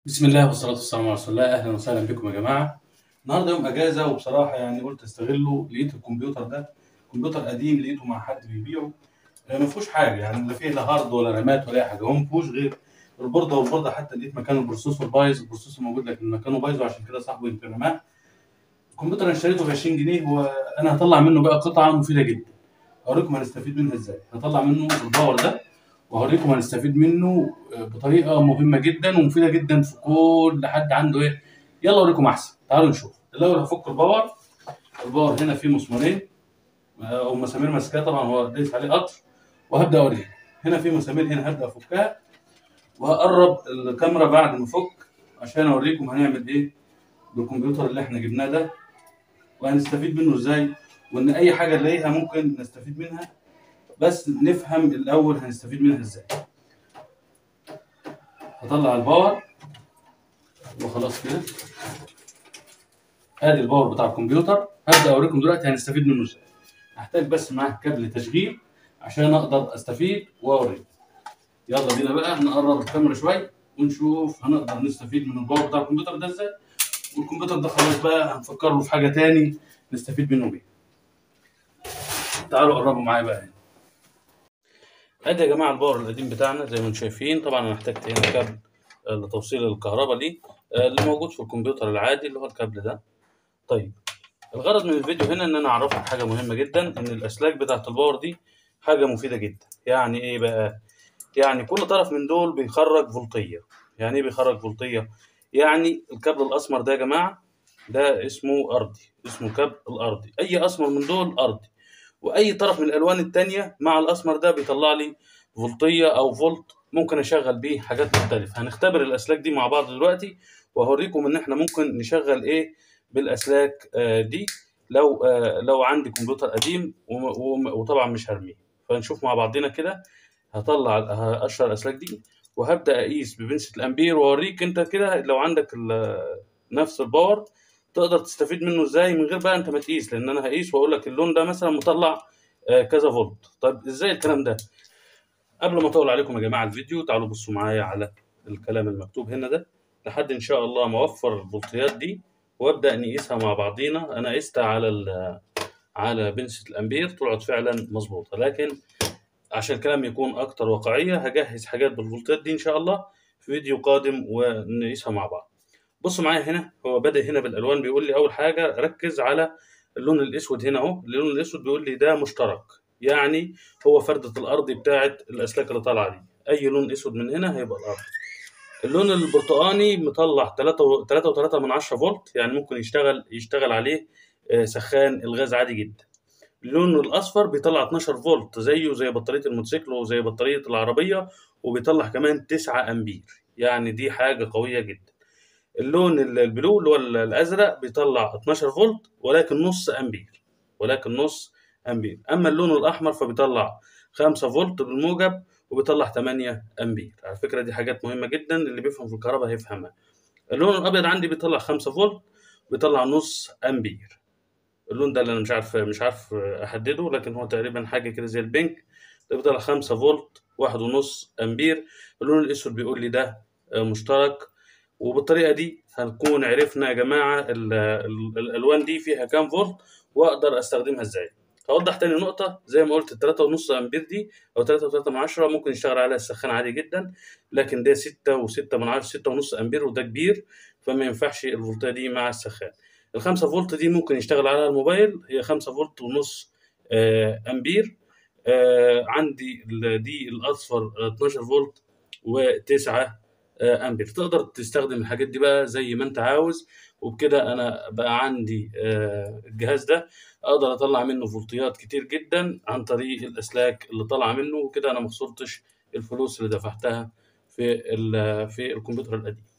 بسم الله والصلاة والسلام على رسول الله أهلا وسهلا بكم يا جماعة النهارده يوم أجازة وبصراحة يعني قلت أستغله لقيت الكمبيوتر ده كمبيوتر قديم لقيته مع حد بيبيعه آه، ما فيهوش حاجة يعني لا فيه لا هارد ولا رامات ولا أي حاجة هو ما فيهوش غير البوردة والبوردة حتى لقيت مكان البروسيسور بايظ البروسيسور موجود لكن مكانه بايظ وعشان كده صاحبه يمكن رماه الكمبيوتر أنا اشتريته ب 20 جنيه وأنا هطلع منه بقى قطعة مفيدة جدا هوريكم هنستفيد منها إزاي هطلع منه الباور ده وهوريكم هنستفيد منه بطريقه مهمه جدا ومفيده جدا في كل حد عنده ايه يلا اوريكم احسن تعالوا نشوف الاول هفك الباور الباور هنا فيه مسمارين او مسامير ماسكاه طبعا هو دايس عليه قطر وهبدا اوريكم هنا في مسامير هنا هبدا افكها وهقرب الكاميرا بعد ما افك عشان اوريكم هنعمل ايه بالكمبيوتر اللي احنا جبناه ده وهنستفيد منه ازاي وان اي حاجه نلاقيها ممكن نستفيد منها بس نفهم الاول هنستفيد منها ازاي هطلع الباور وخلاص كده ادي الباور بتاع الكمبيوتر هبدا اوريكم دلوقتي هنستفيد منه ازاي هحتاج بس معاه كابل تشغيل عشان اقدر استفيد واوريكم يلا بينا بقى نقرب الكاميرا شويه ونشوف هنقدر نستفيد من الباور بتاع الكمبيوتر ده ازاي والكمبيوتر ده خلاص بقى هنفكر له في حاجه تاني نستفيد منه بيه تعالوا قربوا معايا بقى هنا ادي يا جماعه الباور القديم بتاعنا زي ما انتم شايفين طبعا انا احتجت هنا كابل آه، لتوصيل الكهرباء ليه آه، اللي موجود في الكمبيوتر العادي اللي هو الكابل ده طيب الغرض من الفيديو هنا ان انا اعرفك حاجه مهمه جدا ان الاسلاك بتاعه الباور دي حاجه مفيده جدا يعني ايه بقى يعني كل طرف من دول بيخرج فولتيه يعني ايه بيخرج فولتيه يعني الكابل الاسمر ده يا جماعه ده اسمه ارضي اسمه كابل الارضي اي اسمر من دول ارضي واي طرف من الالوان التانية مع الاسمر ده بيطلع لي فولتيه او فولت ممكن اشغل بيه حاجات مختلفه هنختبر الاسلاك دي مع بعض دلوقتي وهوريكم ان احنا ممكن نشغل ايه بالاسلاك آه، دي لو آه، لو عندي كمبيوتر قديم وم- وم- وطبعا مش هرميه فنشوف مع بعضنا كده هطلع هقشر الاسلاك دي وهبدا اقيس ببنسه الامبير واوريك انت كده لو عندك ال- نفس الباور تقدر تستفيد منه ازاي من غير بقى انت ما تقيس لان انا هقيس واقول لك اللون ده مثلا مطلع آه، كذا فولت طب ازاي الكلام ده قبل ما اطول عليكم يا جماعه الفيديو تعالوا بصوا معايا على الكلام المكتوب هنا ده لحد ان شاء الله ما اوفر الفولتيات دي وابدا نقيسها مع بعضينا انا قستها على ال- على بنسة الامبير طلعت فعلا مظبوطه لكن عشان الكلام يكون اكتر واقعيه هجهز حاجات بالفولتات دي ان شاء الله في فيديو قادم ونقيسها مع بعض بصوا معايا هنا هو بادئ هنا بالالوان بيقول لي اول حاجه ركز على اللون الاسود هنا اهو اللون الاسود بيقول لي ده مشترك يعني هو فردة الارض بتاعت الاسلاك اللي طالعه دي اي لون اسود من هنا هيبقى الارض اللون البرتقاني مطلع 3 3 من 10 فولت يعني ممكن يشتغل يشتغل عليه آه، سخان الغاز عادي جدا اللون الاصفر بيطلع 12 فولت زيه زي بطاريه الموتوسيكل وزي بطاريه العربيه وبيطلع كمان 9 امبير يعني دي حاجه قويه جدا اللون ال- البلو اللي هو ال- الازرق بيطلع 12 فولت ولكن نص امبير ولكن نص امبير اما اللون الاحمر فبيطلع 5 فولت بالموجب وبيطلع 8 امبير على فكره دي حاجات مهمه جدا اللي بيفهم في الكهرباء هيفهمها اللون الابيض عندي بيطلع 5 فولت بيطلع نص امبير اللون ده اللي انا مش عارف مش عارف احدده لكن هو تقريبا حاجه كده زي البنك ده بيطلع 5 فولت واحد ونص امبير اللون الاسود بيقول لي ده آه، مشترك وبالطريقه دي هنكون عرفنا يا جماعه ال- ال- الالوان دي فيها كام فولت واقدر استخدمها ازاي هوضح تاني نقطة زي ما قلت التلاتة ونص أمبير دي أو تلاتة وتلاتة من عشرة ممكن يشتغل عليها السخان عادي جدا لكن ده ستة وستة من عشرة ستة ونص أمبير وده كبير فما ينفعش الفولتة دي مع السخان الخمسة فولت دي ممكن يشتغل عليها الموبايل هي خمسة فولت ونص آه، أمبير آه، عندي ال- دي الأصفر آه، 12 فولت وتسعة آه، أمبير تقدر تستخدم الحاجات دي بقى زي ما أنت عاوز وبكده أنا بقى عندي آه، الجهاز ده أقدر أطلع منه فولتيات كتير جدا عن طريق الأسلاك اللي طالعة منه وكده أنا ما خسرتش الفلوس اللي دفعتها في ال- في الكمبيوتر القديم